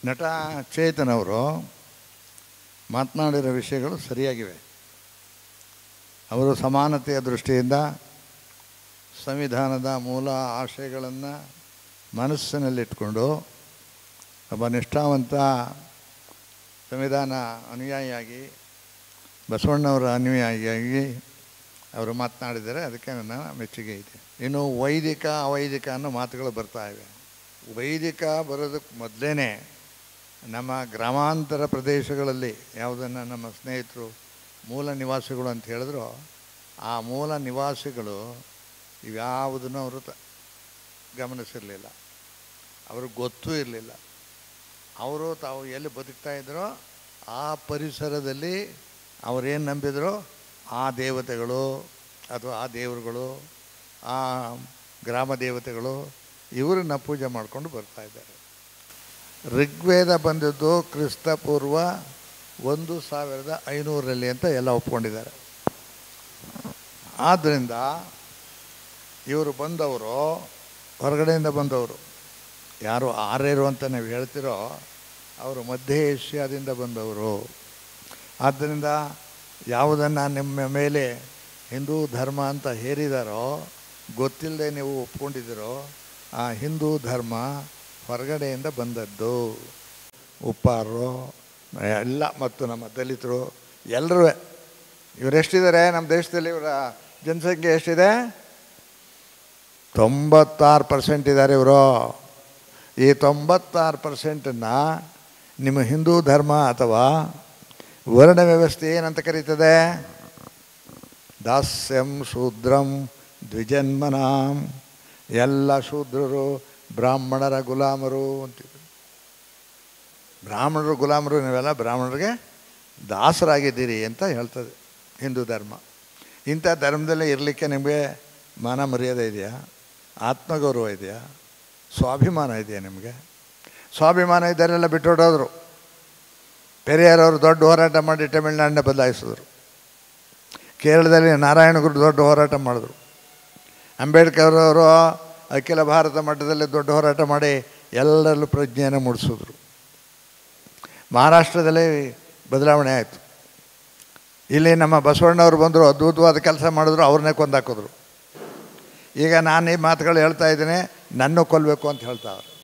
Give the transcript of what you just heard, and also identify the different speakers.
Speaker 1: ನಟ ಚೇತನ್ ಅವರು ಮಾತನಾಡಿರೋ ವಿಷಯಗಳು ಸರಿಯಾಗಿವೆ ಅವರು ಸಮಾನತೆಯ ದೃಷ್ಟಿಯಿಂದ ಸಂವಿಧಾನದ ಮೂಲ ಆಶಯಗಳನ್ನು ಮನಸ್ಸಿನಲ್ಲಿಟ್ಕೊಂಡು ಒಬ್ಬ ನಿಷ್ಠಾವಂತ ಸಂವಿಧಾನ ಅನುಯಾಯಿಯಾಗಿ ಬಸವಣ್ಣವರ ಅನುಯಾಯಿಯಾಗಿ ಅವರು ಮಾತನಾಡಿದ್ದಾರೆ ಅದಕ್ಕೆ ನನ್ನ ಮೆಚ್ಚುಗೆ ಇದೆ ಇನ್ನು ವೈದಿಕ ಅವೈದಿಕ ಅನ್ನೋ ಮಾತುಗಳು ಬರ್ತಾ ಇವೆ ವೈದಿಕ ಬರೋದಕ್ಕೆ ಮೊದಲೇ ನಮ್ಮ ಗ್ರಾಮಾಂತರ ಪ್ರದೇಶಗಳಲ್ಲಿ ಯಾವುದನ್ನು ನಮ್ಮ ಸ್ನೇಹಿತರು ಮೂಲ ನಿವಾಸಿಗಳು ಅಂತ ಹೇಳಿದ್ರು ಆ ಮೂಲ ನಿವಾಸಿಗಳು ಇವ್ಯಾವುದನ್ನು ಅವರು ತ ಗಮನಿಸಿರಲಿಲ್ಲ ಅವ್ರಿಗೆ ಗೊತ್ತೂ ಇರಲಿಲ್ಲ ಅವರು ತಾವು ಎಲ್ಲಿ ಬದುಕ್ತಾ ಇದ್ರೋ ಆ ಪರಿಸರದಲ್ಲಿ ಅವರೇನು ನಂಬಿದ್ರೋ ಆ ದೇವತೆಗಳು ಅಥವಾ ಆ ದೇವರುಗಳು ಆ ಗ್ರಾಮ ದೇವತೆಗಳು ಇವರನ್ನ ಪೂಜೆ ಮಾಡಿಕೊಂಡು ಬರ್ತಾ ಇದ್ದಾರೆ ಋಗ್ವೇದ ಬಂದದ್ದು ಕ್ರಿಸ್ತ ಪೂರ್ವ ಒಂದು ಸಾವಿರದ ಐನೂರರಲ್ಲಿ ಅಂತ ಎಲ್ಲ ಒಪ್ಕೊಂಡಿದ್ದಾರೆ ಆದ್ದರಿಂದ ಇವರು ಬಂದವರು ಹೊರಗಡೆಯಿಂದ ಬಂದವರು ಯಾರು ಆರ್ಯರು ಅಂತ ನೀವು ಹೇಳ್ತಿರೋ ಅವರು ಮಧ್ಯ ಏಷ್ಯಾದಿಂದ ಬಂದವರು ಆದ್ದರಿಂದ ಯಾವುದನ್ನು ನಿಮ್ಮ ಮೇಲೆ ಹಿಂದೂ ಧರ್ಮ ಅಂತ ಹೇರಿದಾರೋ ಗೊತ್ತಿಲ್ಲದೆ ನೀವು ಒಪ್ಕೊಂಡಿದ್ದೀರೋ ಆ ಹಿಂದೂ ಧರ್ಮ ಹೊರಗಡೆಯಿಂದ ಬಂದದ್ದು ಉಪ್ಪಾರರು ಎಲ್ಲ ಮತ್ತು ನಮ್ಮ ದಲಿತರು ಎಲ್ಲರೂ ಇವರೆಷ್ಟಿದ್ದಾರೆ ನಮ್ಮ ದೇಶದಲ್ಲಿ ಇವರ ಜನಸಂಖ್ಯೆ ಎಷ್ಟಿದೆ ತೊಂಬತ್ತಾರು ಪರ್ಸೆಂಟ್ ಇದ್ದಾರೆ ಇವರು ಈ ತೊಂಬತ್ತಾರು ಪರ್ಸೆಂಟನ್ನು ನಿಮ್ಮ ಹಿಂದೂ ಧರ್ಮ ಅಥವಾ ವರ್ಣ ವ್ಯವಸ್ಥೆ ಏನಂತ ಕರೀತದೆ ದಾಸ್ಯಂ ಶೂದ್ರಂ ದ್ವಿಜನ್ಮನಾಂ ಎಲ್ಲ ಶೂದ್ರರು ಬ್ರಾಹ್ಮಣರ ಗುಲಾಮರು ಅಂತಿದ್ರು ಬ್ರಾಹ್ಮಣರು ಗುಲಾಮರು ನೀವೆಲ್ಲ ಬ್ರಾಹ್ಮಣರಿಗೆ ದಾಸರಾಗಿದ್ದೀರಿ ಅಂತ ಹೇಳ್ತದೆ ಹಿಂದೂ ಧರ್ಮ ಇಂಥ ಧರ್ಮದಲ್ಲೇ ಇರಲಿಕ್ಕೆ ನಿಮಗೆ ಮಾನ ಮರ್ಯಾದೆ ಇದೆಯಾ ಆತ್ಮಗೌರವ ಇದೆಯಾ ಸ್ವಾಭಿಮಾನ ಇದೆಯಾ ನಿಮಗೆ ಸ್ವಾಭಿಮಾನ ಇದ್ದಾರೆಲ್ಲ ಬಿಟ್ಟುಬಿಟ್ಟೋದ್ರು ಪೆರಿಯಾರವರು ದೊಡ್ಡ ಹೋರಾಟ ಮಾಡಿ ತಮಿಳ್ನಾಡನ್ನ ಬದಲಾಯಿಸಿದ್ರು ಕೇರಳದಲ್ಲಿ ನಾರಾಯಣಗುರು ದೊಡ್ಡ ಹೋರಾಟ ಮಾಡಿದ್ರು ಅಂಬೇಡ್ಕರ್ ಅವರು ಅಖಿಲ ಭಾರತ ಮಟ್ಟದಲ್ಲಿ ದೊಡ್ಡ ಹೋರಾಟ ಮಾಡಿ ಎಲ್ಲರಲ್ಲೂ ಪ್ರಜ್ಞೆಯನ್ನು ಮೂಡಿಸಿದ್ರು ಮಹಾರಾಷ್ಟ್ರದಲ್ಲಿ ಬದಲಾವಣೆ ಆಯಿತು ಇಲ್ಲಿ ನಮ್ಮ ಬಸವಣ್ಣವ್ರು ಬಂದರು ಅದ್ಭುತವಾದ ಕೆಲಸ ಮಾಡಿದ್ರು ಅವ್ರನ್ನೇ ಕೊಂದಾಕಿದ್ರು ಈಗ ನಾನು ಈ ಮಾತುಗಳು ಹೇಳ್ತಾ ಇದ್ದೀನಿ ನನ್ನ ಕೊಲ್ಲಬೇಕು ಅಂತ ಹೇಳ್ತಾವ್ರು